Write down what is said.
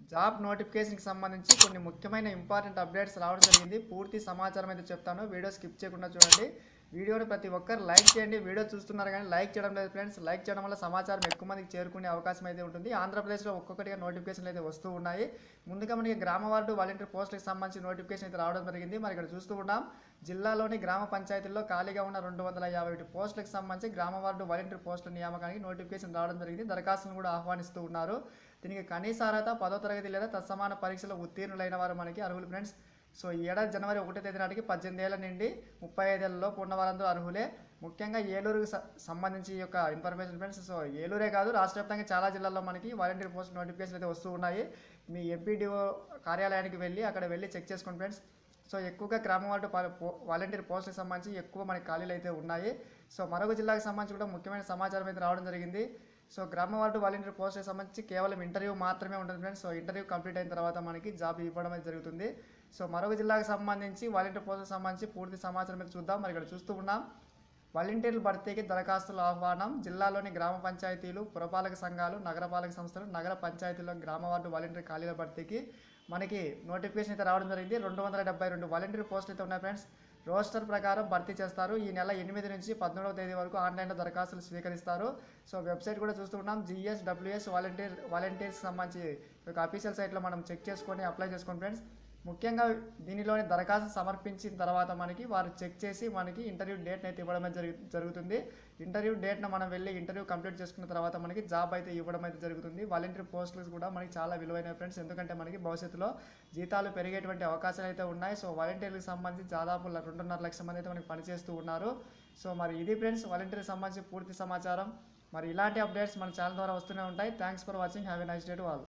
job నోటిఫికేషన్కి సంబంధించి కొన్ని ముఖ్యమైన ఇంపార్టెంట్ అప్డేట్స్ రావడం జరిగింది పూర్తి సమాచారం అయితే చెప్తాను వీడియో స్కిప్ చేయకుండా చూడండి వీడియోని ప్రతి ఒక్కరు లైక్ చేయండి వీడియో చూస్తున్నారు కానీ లైక్ చేయడం లేదు ఫ్రెండ్స్ లైక్ చేయడం వల్ల సమాచారం ఎక్కువ మందికి చేరుకునే అవకాశం అయితే ఉంటుంది ఆంధ్రప్రదేశ్లో ఒక్కొక్కటిగా నోటిఫికేషన్లు అయితే వస్తూ ఉన్నాయి ముందుగా మనకి గ్రామ వార్డు వాలంటీర్ పోస్టులకు సంబంధించి నోటిఫికేషన్ అయితే రావడం జరిగింది మరి ఇక్కడ చూస్తూ ఉన్నాం జిల్లాలోని గ్రామ పంచాయతీల్లో ఖాళీగా ఉన్న రెండు వందల యాభై ఒకటి పోస్టులకు సంబంధించి గ్రామ వార్డు వాలంటీర్ పోస్టుల నియామకానికి నోటిఫికేషన్ రావడం జరిగింది దరఖాస్తులను కూడా ఆహ్వానిస్తూ ఉన్నారు దీనికి కనీస అర్హత పదో తరగతి లేదా తత్సమాన పరీక్షలో ఉత్తీర్ణులైన వారు మనకి అర్హులు ఫ్రెండ్స్ సో ఈ ఏడాది జనవరి ఒకటో తేదీ నాటికి పద్దెనిమిది ఏళ్ళ నుండి ముప్పై ఐదేళ్లలో ఉన్న వారందరూ అర్హులే ముఖ్యంగా ఏలూరుకు స- సంబంధించి ఈ యొక్క ఇన్ఫర్మేషన్ ఫ్రెండ్స్ సో ఏలూరే కాదు రాష్ట్ర వ్యాప్తంగా చాలా జిల్లాల్లో మనకి వాలంటీర్ పోస్ట్ నోటిఫికేషన్ అయితే వస్తూ ఉన్నాయి మీ ఎంపీడీఓ కార్యాలయానికి వెళ్ళి అక్కడ వెళ్ళి చెక్ చేసుకోండి ఫ్రెండ్స్ సో ఎక్కువగా గ్రామ వార్డు పా- పో- వాలంటీర్ పోస్టులకు సంబంధించి ఎక్కువ మనకి ఖాళీలు అయితే ఉన్నాయి సో మరొక జిల్లాకు సంబంధించి కూడా ముఖ్యమైన సమాచారం అయితే రావడం జరిగింది సో గ్రామ వార్డు వాలంటీర్ పోస్టులకు సంబంధించి కేవలం ఇంటర్వ్యూ మాత్రమే ఉంటుంది ఫ్రెండ్స్ సో ఇంటర్వ్యూ కంప్లీట్ అయిన తర్వాత మనకి జాబ్ ఇవ్వడం అయితే జరుగుతుంది సో మరొక జిల్లాకు సంబంధించి వాలంటీర్ పోస్టులకు సంబంధించి పూర్తి సమాచారం అయితే చూద్దాం మరి ఇక్కడ చూస్తూ ఉన్నాం వాలంటీర్ల భర్తీకి దరఖాస్తుల ఆహ్వానం జిల్లాలోని గ్రామ పంచాయతీలు పురపాలక సంఘాలు నగరపాలక సంస్థలు నగర పంచాయతీలో గ్రామ వార్డు వాలంటీర్ ఖాళీల భర్తీకి మనకి నోటిఫికేషన్ అయితే రావడం జరిగింది రెండు వందల డెబ్బై రెండు వాలంటీర్ పోస్టులు అయితే ఉన్నాయి ఫ్రెండ్స్ రోస్టర్ ప్రకారం భర్తీ చేస్తారు ఈ నెల ఎనిమిది నుంచి పద్మూడవ తేదీ వరకు ఆన్లైన్లో దరఖాస్తులు స్వీకరిస్తారు సో వెబ్సైట్ కూడా చూస్తూ ఉన్నాం జిఎస్ డబ్ల్యూఎస్ వాలంటీర్ వాలంటీర్స్ సంబంధించి ఒక అఫీషియల్ సైట్లో మనం చెక్ చేసుకొని అప్లై చేసుకోండి ఫ్రెండ్స్ ముఖ్యంగా దీనిలోని దరఖాస్తు సమర్పించిన తర్వాత మనకి వారు చెక్ చేసి మనకి ఇంటర్వ్యూ డేట్ని అయితే ఇవ్వడం అయితే జరుగు- జరుగుతుంది ఇంటర్వ్యూ డేట్ను మనం వెళ్ళి ఇంటర్వ్యూ కంప్లీట్ చేసుకున్న తర్వాత మనకి జాబ్ అయితే ఇవ్వడం అయితే జరుగుతుంది వాలంటీర్ పోస్టులు కూడా మనకి చాలా విలువైన ఫ్రెండ్స్ ఎందుకంటే మనకి భవిష్యత్తులో జీతాలు పెరిగేటువంటి అవకాశాలు అయితే ఉన్నాయి సో వాలంటీర్లకు సంబంధించి దాదాపు ల- రెండున్నర లక్షల మంది అయితే మనకి పనిచేస్తూ ఉన్నారు సో మరి ఇది ఫ్రెండ్స్ వాలంటీర్కి సంబంధించి పూర్తి సమాచారం మరి ఇలాంటి అప్డేట్స్ మన ఛానల్ ద్వారా వస్తూనే ఉంటాయి thanks for watching have a nice day to all